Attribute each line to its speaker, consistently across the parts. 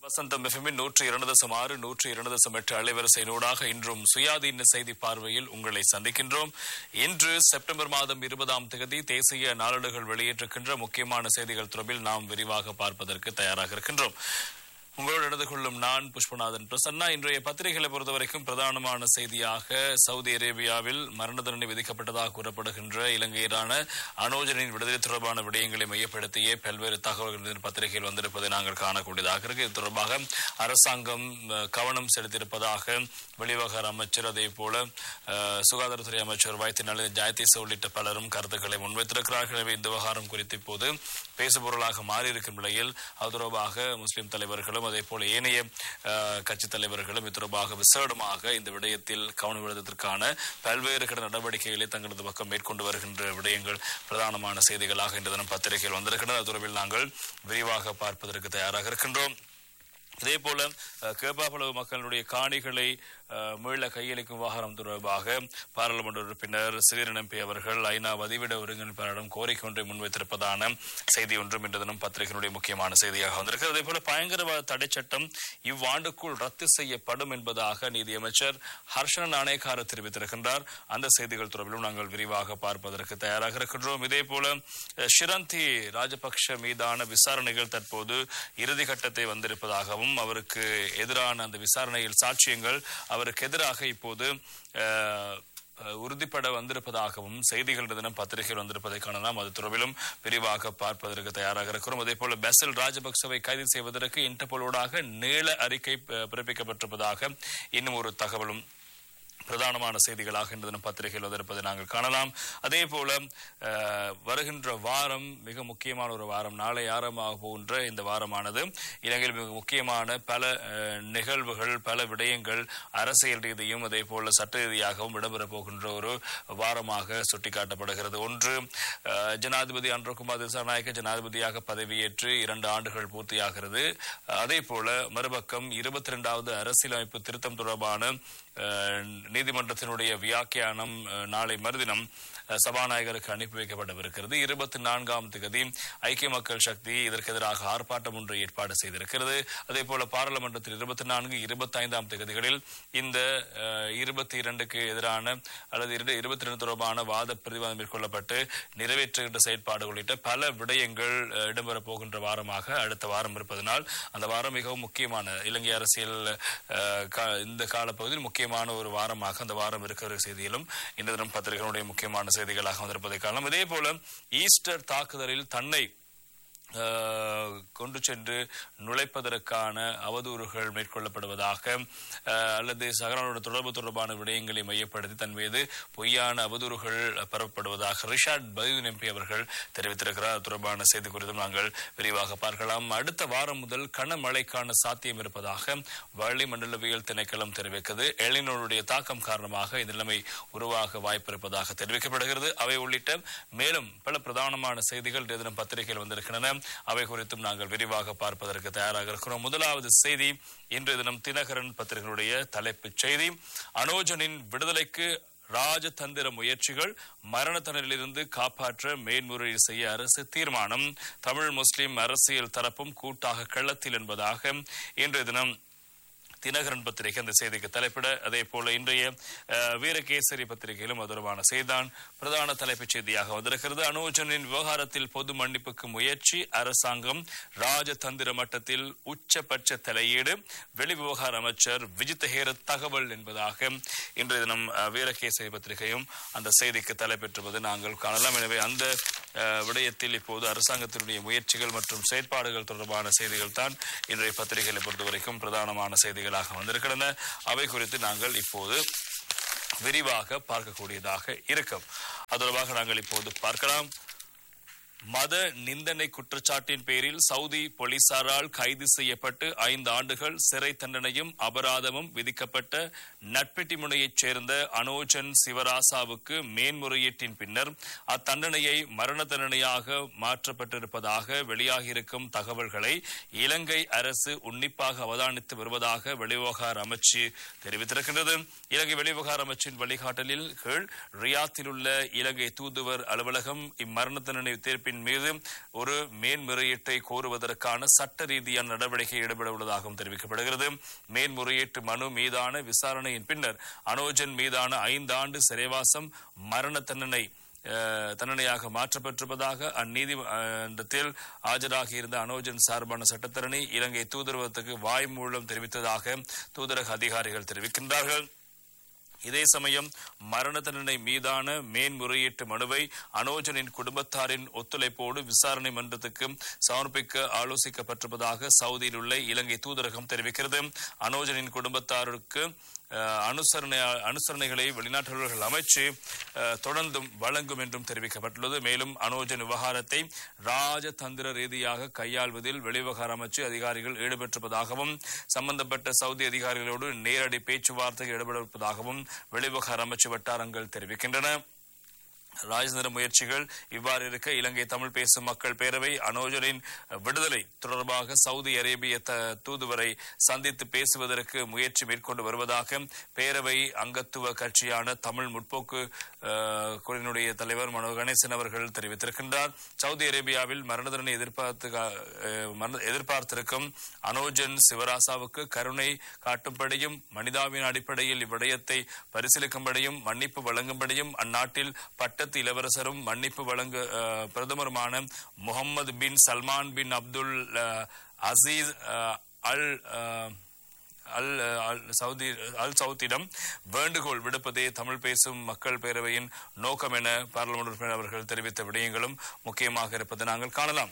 Speaker 1: வசந்தம் எஃப்எம்மின் நூற்றி இரண்டு தசம் ஆறு நூற்றி இரண்டு தசம் எட்டு அலைவரிசையினூடாக இன்றும் சுயாதீன செய்தி பார்வையில் உங்களை சந்திக்கின்றோம் இன்று செப்டம்பர் மாதம் இருபதாம் தேதி தேசிய நாளேடுகள் வெளியிட்டிருக்கின்ற முக்கியமான செய்திகள் தொடர்பில் நாம் விரிவாக பார்ப்பதற்கு தயாராக இருக்கின்றோம் உங்களோடு நடந்து கொள்ளும் நான் புஷ்பநாதன் பிரசன்னா இன்றைய பத்திரிகைகளை பொறுத்தவரைக்கும் பிரதானமான செய்தியாக சவுதி அரேபியாவில் மரண தண்டனை விதிக்கப்பட்டதாக கூறப்படுகின்ற இலங்கையரான அனோஜனின் விடுதலை தொடர்பான விடயங்களை மையப்படுத்தியே பல்வேறு தகவல்கள் இந்த பத்திரிகையில் வந்திருப்பதை நாங்கள் காணக்கூடியதாக இருக்கு இது தொடர்பாக அரசாங்கம் அஹ், கவனம் செலுத்தியிருப்பதாக வெளிவகார அமைச்சர் அதே போல அஹ், சுகாதாரத்துறை அமைச்சர் வைத்தியநாள ஜாயதீச உள்ளிட்ட பலரும் கருத்துக்களை முன்வைத்திருக்கிறார்கள் எனவே இந்த விவகாரம் குறித்து இப்போது பேசுபொருளாக மாறியிருக்கும் நிலையில் அது தொடர்பாக முஸ்லிம் தலைவர்களும் அதே போல ஏனைய அஹ், கட்சித் தலைவர்களும் இது தொடர்பாக விசேடமாக இந்த விடயத்தில் கவனம் எடுத்ததற்கான பல்வேறு கட நடவடிக்கைகளை தங்களது பக்கம் மேற்கொண்டு வருகின்ற விடயங்கள் பிரதானமான செய்திகளாக இன்று தினம் பத்திரிகையில் வந்திருக்கின்றன அது தொடர்பில் நாங்கள் விரிவாக பார்ப்பதற்கு தயாராக இருக்கின்றோம் இதே போல அஹ், கேப்பாபளவு மக்களுடைய காணிகளை அஹ், மீள கையளிக்கும் விவகாரம் தொடர்பாக பாராளுமன்ற உறுப்பினர் சிறீரன் எம்பி அவர்கள் ஐநா வதிவிட ஒருங்கிணைப்பாளரிடம் கோரிக்கை ஒன்றை முன்வைத்திருப்பதான செய்தி ஒன்றும் இன்று தினம் பத்திரிகையினுடைய முக்கியமான செய்தியாக வந்திருக்கிறது அதே போல பயங்கரவாத தடை சட்டம் இவ்வாண்டுக்குள் ரத்து செய்யப்படும் என்பதாக நீதியமைச்சர் ஹர்ஷன நாணயக்கார தெரிவித்திருக்கின்றார் அந்த செய்திகள் தொடர்பிலும் நாங்கள் விரிவாக பார்ப்பதற்கு தயாராக இருக்கின்றோம் இதே போல அஹ், ஷிரந்தி ராஜபக்ஷ மீதான விசாரணைகள் தற்போது இறுதி கட்டத்தை வந்திருப்பதாகவும் அவருக்கு எதிரான அந்த விசாரணையில் சாட்சியங்கள் அவருக்கு எதிராக இப்போது அஹ், அஹ், உறுதிப்பட வந்திருப்பதாகவும் செய்திகள் தினம் பத்திரிகையில் வந்திருப்பதை காணலாம் அது தொடர்பிலும் விரிவாக பார்ப்பதற்கு தயாராக இருக்கிறோம் அதே போல பெசல் ராஜபக்சவை கைது செய்வதற்கு இன்டர்போலோடாக நீள அறிக்கை அஹ், பிறப்பிக்கப்பட்டிருப்பதாக இன்னும் ஒரு தகவலும் பிரதானமான செய்திகளாக இந்த தினம் பத்திரிகையில் வந்திருப்பதை நாங்கள் காணலாம் அதே போல அஹ், வருகின்ற வாரம் மிக முக்கியமான ஒரு வாரம் நாளை ஆரம்பமாக போகின்ற இந்த வாரமானது இலங்கையில் மிக முக்கியமான பல அஹ், நிகழ்வுகள் பல விடயங்கள் அரசியல் ரீதியும் அதே போல சட்ட ரீதியாகவும் இடம்பெறப் போகின்ற ஒரு வாரமாக சுட்டிக்காட்டப்படுகிறது ஒன்று அஹ், ஜனாதிபதி அன்றகுமார் திசாநாயக்க ஜனாதிபதியாக பதவியேற்று இரண்டு ஆண்டுகள் பூர்த்தியாகிறது அதே போல மறுபக்கம் இருபத்தி இரண்டாவது அரசியலமைப்பு திருத்தம் தொடர்பான அஹ், நீதிமன்றத்தினுடைய வியாக்கியானம் அஹ், நாளை மறுதினம் அஹ், சபாநாயகருக்கு அனுப்பி வைக்கப்படவிருக்கிறது இருபத்தி நான்காம் தேதி ஐக்கிய மக்கள் சக்தி இதற்கு எதிராக ஆர்ப்பாட்டம் ஒன்றை ஏற்பாடு செய்திருக்கிறது அதே போல பாராளுமன்றத்தில் இருபத்தி நான்கு இருபத்தி ஐந்தாம் தேதிகளில் இந்த இருபத்தி இரண்டுக்கு எதிரான அல்லது இருபத்தி இரண்டு தொடர்பான வாத பிரதிவாதம் மேற்கொள்ளப்பட்டு நிறைவேற்றுகின்ற செயற்பாடு உள்ளிட்ட பல விடயங்கள் அஹ், இடம்பெறப் போகின்ற வாரமாக அடுத்த வாரம் இருப்பதனால் அந்த வாரம் மிகவும் முக்கியமான இலங்கை அரசியல் அஹ், கா- இந்த காலப்பகுதியில் முக்கியமான ஒரு வாரமாக அந்த வாரம் இருக்கிற செய்தியிலும் இந்த தினம் பத்திரிகைகளுடைய முக்கியமான செய்திகளாக வந்திருப்பதை காணலாம் இதே போல ஈஸ்டர் தாக்குதலில் தன்னை அஹ், கொண்டு சென்று நுழைப்பதற்கான அவதூறுகள் மேற்கொள்ளப்படுவதாக அஹ், அல்லது சகலனோட தொடர்பு தொடர்பான விடயங்களை மையப்படுத்தி தன் மீது பொய்யான அவதூறுகள் பரப்பப்படுவதாக ரிஷாட் பதீன் எம்பி அவர்கள் தெரிவித்திருக்கிறார் அது தொடர்பான செய்தி குறித்தும் நாங்கள் விரிவாக பார்க்கலாம் அடுத்த வாரம் முதல் கனமழைக்கான சாத்தியம் இருப்பதாக வளிமண்டலவியல் திணைக்களம் தெரிவிக்கிறது எலினோருடைய தாக்கம் காரணமாக இந்த நிலைமை உருவாக வாய்ப்பு இருப்பதாக தெரிவிக்கப்படுகிறது அவை உள்ளிட்ட மேலும் பல பிரதானமான செய்திகள் இன்றைய தினம் பத்திரிகையில் வந்திருக்கின்றன அவை குறித்தும் நாங்கள் விரிவாக பார்ப்பதற்கு தயாராக இருக்கிறோம் முதலாவது செய்தி இன்றைய தினம் தினகரன் பத்திரிகையுடைய தலைப்புச் செய்தி அனோஜனின் விடுதலைக்கு ராஜதந்திர முயற்சிகள் மரண தண்டனையிலிருந்து காப்பாற்ற மேன்முறையீடு செய்ய அரசு தீர்மானம் தமிழ் முஸ்லிம் அரசியல் தரப்பும் கூட்டாக களத்தில் என்பதாக இன்றைய தினம் தினகரன் பத்திரிகை அந்த செய்திக்கு தலைப்பிட அதே போல இன்றைய அஹ், வீரகேசரி பத்திரிகையிலும் அது தொடர்பான செய்திதான் பிரதான தலைப்புச் செய்தியாக வந்திருக்கிறது அனோஜனின் விவகாரத்தில் பொது மன்னிப்புக்கு முயற்சி அரசாங்கம் ராஜதந்திர மட்டத்தில் உச்சபட்ச தலையீடு வெளிவிவகார அமைச்சர் விஜித் ஹேரத் தகவல் என்பதாக இன்றைய தினம் அஹ், வீரகேசரி பத்திரிகையும் அந்த செய்திக்கு தலைப்பெற்றுவது நாங்கள் காணலாம் எனவே அந்த அஹ், விடயத்தில் இப்போது அரசாங்கத்தினுடைய முயற்சிகள் மற்றும் செயற்பாடுகள் தொடர்பான செய்திகள் தான் இன்றைய பத்திரிகைகளை பொறுத்தவரைக்கும் பிரதானமான செய்திகளாக வந்திருக்கின்றன அவை குறித்து நாங்கள் இப்போது விரிவாக பார்க்கக்கூடியதாக இருக்கும் அது தொடர்பாக நாங்கள் இப்போது பார்க்கலாம் மத நிந்தனை குற்றச்சாட்டின் பேரில் சவுதி போலீசாரால் கைது செய்யப்பட்டு ஐந்து ஆண்டுகள் சிறை தண்டனையும் அபராதமும் விதிக்கப்பட்ட நட்பெட்டிமுனையைச் சேர்ந்த அனோஜன் சிவராசாவுக்கு மேன்முறையீட்டின் பின்னர் அத்தண்டனையை மரண தண்டனையாக மாற்றப்பட்டிருப்பதாக வெளியாகியிருக்கும் தகவல்களை இலங்கை அரசு உன்னிப்பாக அவதானித்து வருவதாக வெளிவிவகார அமைச்சு தெரிவித்திருக்கின்றது இலங்கை வெளிவிவகார அமைச்சின் வழிகாட்டலில் கீழ் ரியாத்தில் உள்ள இலங்கை தூதுவர் அலுவலகம் இம்மரண தண்டனை தீர்ப்பின் தீர்ப்பின் மீது ஒரு மேன்முறையீட்டை கோருவதற்கான சட்ட ரீதியான நடவடிக்கை ஈடுபட உள்ளதாகவும் தெரிவிக்கப்படுகிறது மேன்முறையீட்டு மனு மீதான விசாரணையின் பின்னர் அனோஜன் மீதான ஐந்தாண்டு சிறைவாசம் மரண தண்டனை அஹ், தண்டனையாக மாற்றப்பட்டிருப்பதாக அந்நீதிமன்றத்தில் ஆஜராகியிருந்த அனோஜன் சார்பான சட்டத்தரணி இலங்கை தூதரகத்துக்கு வாய்மூலம் தெரிவித்ததாக தூதரக அதிகாரிகள் தெரிவிக்கின்றார்கள் இதே சமயம் மரண தண்டனை மீதான மேன்முறையீட்டு மனுவை அனோஜனின் குடும்பத்தாரின் ஒத்துழைப்போடு விசாரணை மன்றத்துக்கு சமர்ப்பிக்க ஆலோசிக்கப்பட்டிருப்பதாக சவுதியில் உள்ள இலங்கை தூதரகம் தெரிவிக்கிறது அனோஜனின் குடும்பத்தாருக்கு அஹ், அனுசரணை அனுசரணைகளை வெளிநாட்டவர்கள் அமைச்சு அஹ், தொடர்ந்தும் வழங்கும் என்றும் தெரிவிக்கப்பட்டுள்ளது மேலும் அனோஜன் விவகாரத்தை ராஜதந்திர ரீதியாக கையாள்வதில் வெளிவிவகார அமைச்சு அதிகாரிகள் ஈடுபட்டிருப்பதாகவும் சம்பந்தப்பட்ட சவுதி அதிகாரிகளோடு நேரடி பேச்சுவார்த்தையில் ஈடுபட்டிருப்பதாகவும் வெளிவிவகார அமைச்சு வட்டாரங்கள் தெரிவிக்கின்றன ராஜதந்திர முயற்சிகள் இவ்வாறு இருக்க இலங்கை தமிழ் பேசும் மக்கள் பேரவை அனோஜரின் விடுதலை தொடர்பாக சவுதி அரேபிய த- தூதுவரை சந்தித்து பேசுவதற்கு முயற்சி மேற்கொண்டு வருவதாக பேரவை அங்கத்துவ கட்சியான தமிழ் முற்போக்கு அஹ், குழுவினுடைய தலைவர் மனோ கணேசன் அவர்கள் தெரிவித்திருக்கின்றார் சவுதி அரேபியாவில் மரண தண்டனை எதிர்பார்த்து அஹ், மரண- எதிர்பார்த்திருக்கும் அனோஜன் சிவராசாவுக்கு கருணை காட்டும்படியும் மனிதாவின் அடிப்படையில் இவ்விடயத்தை பரிசீலிக்கும்படியும் மன்னிப்பு வழங்கும்படியும் அந்நாட்டில் பட்டத்து இளவரசரும் மன்னிப்பு வழங்க அஹ், பிரதமருமான Mohammed bin Salman bin Abdul அஹ், அசீஸ் அஹ், அல் அஹ், அல் அல் சவுதி அல் சவுத்திடம் வேண்டுகோள் விடுப்பதே தமிழ் பேசும் மக்கள் பேரவையின் நோக்கம் என பாராளுமன்ற உறுப்பினர் அவர்கள் தெரிவித்த விடயங்களும் முக்கியமாக இருப்பதை நாங்கள் காணலாம்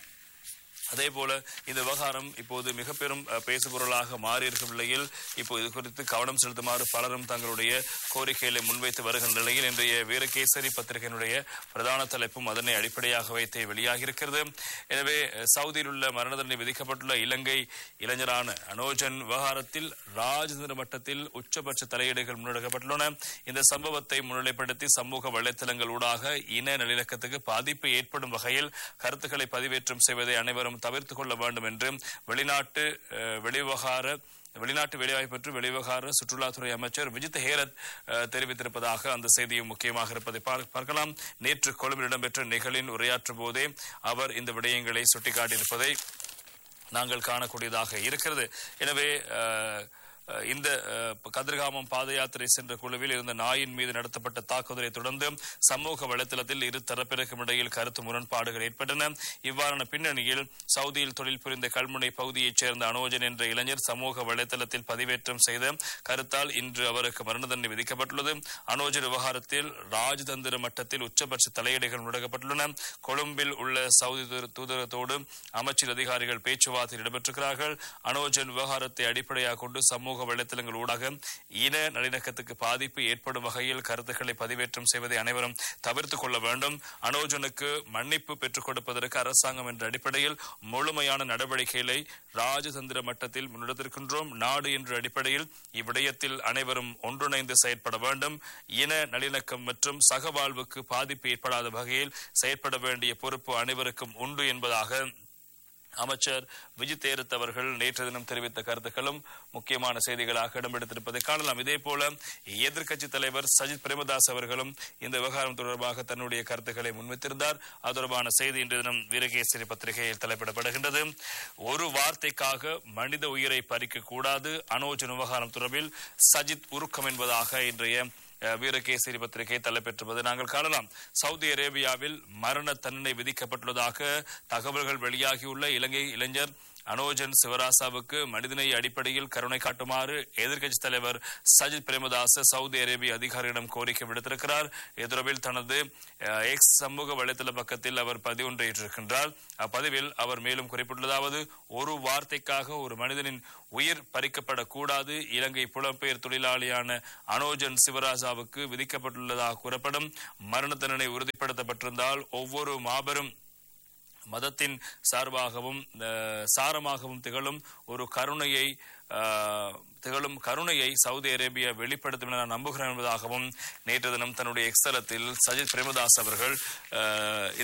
Speaker 1: அதே போல இந்த விவகாரம் இப்போது மிக பெரும் அஹ், பேசுபொருளாக மாறியிருக்கும் நிலையில் இப்போ இது குறித்து கவனம் செலுத்துமாறு பலரும் தங்களுடைய கோரிக்கைகளை முன்வைத்து வருகின்ற நிலையில் இன்றைய வீரகேசரி பத்திரிகையினுடைய பிரதான தலைப்பும் அதனை அடிப்படையாக வைத்தே வெளியாகியிருக்கிறது எனவே அஹ், சவுதியில் உள்ள மரண தண்டனை விதிக்கப்பட்டுள்ள இலங்கை இளைஞரான அனோஜன் விவகாரத்தில் ராஜதந்திர மட்டத்தில் உச்சபட்ச தலையீடுகள் முன்னெடுக்கப்பட்டுள்ளன இந்த சம்பவத்தை முன்னிலைப்படுத்தி சமூக வலைத்தளங்கள் ஊடாக இன நல்லிணக்கத்துக்கு பாதிப்பு ஏற்படும் வகையில் கருத்துக்களை பதிவேற்றம் செய்வதை அனைவரும் தவிர்த்துக் கொள்ள வேண்டும் என்று வெளிநாட்டு அஹ், வெளிவிவகார வெளிநாட்டு வேலைவாய்ப்பு பற்றி வெளிவிவகார சுற்றுலாத்துறை அமைச்சர் விஜித் ஹேரத் அஹ், தெரிவித்திருப்பதாக அந்த செய்தியும் முக்கியமாக இருப்பதை பார்- பார்க்கலாம் நேற்று கொழும்பில் இடம்பெற்ற நிகழின் உரையாற்றும் போதே அவர் இந்த விடயங்களை சுட்டிக்காட்டியிருப்பதை நாங்கள் காணக்கூடியதாக இருக்கிறது எனவே அஹ், அஹ், இந்த அஹ், கதிர்காமம் பாத யாத்திரை சென்ற குழுவில் இருந்த நாயின் மீது நடத்தப்பட்ட தாக்குதலை தொடர்ந்து சமூக வலைதளத்தில் இரு தரப்பிற்கும் இடையில் கருத்து முரண்பாடுகள் ஏற்பட்டன இவ்வாறான பின்னணியில் சவுதியில் தொழில் புரிந்த கல்முனை பகுதியைச் சேர்ந்த அனோஜன் என்ற இளைஞர் சமூக வலைதளத்தில் பதிவேற்றம் செய்த கருத்தால் இன்று அவருக்கு மரண தண்டனை விதிக்கப்பட்டுள்ளது அனோஜன் விவகாரத்தில் ராஜதந்திர மட்டத்தில் உச்சபட்ச தலையீடுகள் முடக்கப்பட்டுள்ளன கொழும்பில் உள்ள சவுதி தூதர- தூதரகத்தோடு அமைச்சர் அதிகாரிகள் பேச்சுவார்த்தையில் இடம்பெற்றிருக்கிறார்கள் அனோஜன் விவகாரத்தை அடிப்படையாக கொண்டு சமூக வலைத்தளங்கள் ஊடாக இன நல்லிணக்கத்துக்கு பாதிப்பு ஏற்படும் வகையில் கருத்துக்களை பதிவேற்றம் செய்வதை அனைவரும் தவிர்த்துக் கொள்ள வேண்டும் அனோஜனுக்கு மன்னிப்பு பெற்றுக் கொடுப்பதற்கு அரசாங்கம் என்ற அடிப்படையில் முழுமையான நடவடிக்கைகளை ராஜதந்திர மட்டத்தில் முன்னெடுத்திருக்கின்றோம் நாடு என்ற அடிப்படையில் இவ்விடயத்தில் அனைவரும் ஒன்றிணைந்து செயற்பட வேண்டும் இன நல்லிணக்கம் மற்றும் சகவாழ்வுக்கு பாதிப்பு ஏற்படாத வகையில் செயற்பட வேண்டிய பொறுப்பு அனைவருக்கும் உண்டு என்பதாக அமைச்சர் விஜய் தேரத் அவர்கள் நேற்று தினம் தெரிவித்த கருத்துக்களும் முக்கியமான செய்திகளாக இடம்பெடுத்திருப்பதை காணலாம் இதே போல எதிர்க்கட்சி தலைவர் சஜித் பிரேமதாஸ் அவர்களும் இந்த விவகாரம் தொடர்பாக தன்னுடைய கருத்துக்களை முன்வைத்திருந்தார் அது தொடர்பான செய்தி இன்று தினம் வீரகேசரி பத்திரிகையில் தலைப்பிடப்படுகின்றது ஒரு வார்த்தைக்காக மனித உயிரை பறிக்க கூடாது அனோஜன் விவகாரம் தொடர்பில் சஜித் உருக்கம் என்பதாக இன்றைய அஹ், வீரகேசரி பத்திரிகை தலைப்பெற்றுவது நாங்கள் காணலாம் சவுதி அரேபியாவில் மரண தண்டனை விதிக்கப்பட்டுள்ளதாக தகவல்கள் வெளியாகியுள்ள இலங்கை இளைஞர் அனோஜன் சிவராசாவுக்கு மனிதநேய அடிப்படையில் கருணை காட்டுமாறு எதிர்க்கட்சி தலைவர் சஜித் பிரேமதாச சவுதி அரேபிய அதிகாரியிடம் கோரிக்கை விடுத்திருக்கிறார் இது தொடர்பில் தனது அஹ், எக்ஸ் சமூக வலைதள பக்கத்தில் அவர் பதிவொன்றிட்டிருக்கின்றார் அப்பதிவில் அவர் மேலும் குறிப்பிட்டுள்ளதாவது ஒரு வார்த்தைக்காக ஒரு மனிதனின் உயிர் பறிக்கப்படக்கூடாது இலங்கை புலம்பெயர் தொழிலாளியான அனோஜன் சிவராசாவுக்கு விதிக்கப்பட்டுள்ளதாக கூறப்படும் மரண தண்டனை உறுதிப்படுத்தப்பட்டிருந்தால் ஒவ்வொரு மாபெரும் மதத்தின் சார்பாகவும் அஹ், சாரமாகவும் திகழும் ஒரு கருணையை அஹ், திகழும் கருணையை சவுதி அரேபியா வெளிப்படுத்தும் என நான் நம்புகிறேன் என்பதாகவும் நேற்று தினம் தன்னுடைய எக்ஸ்தலத்தில் சஜித் பிரேமதாஸ் அவர்கள் அஹ்,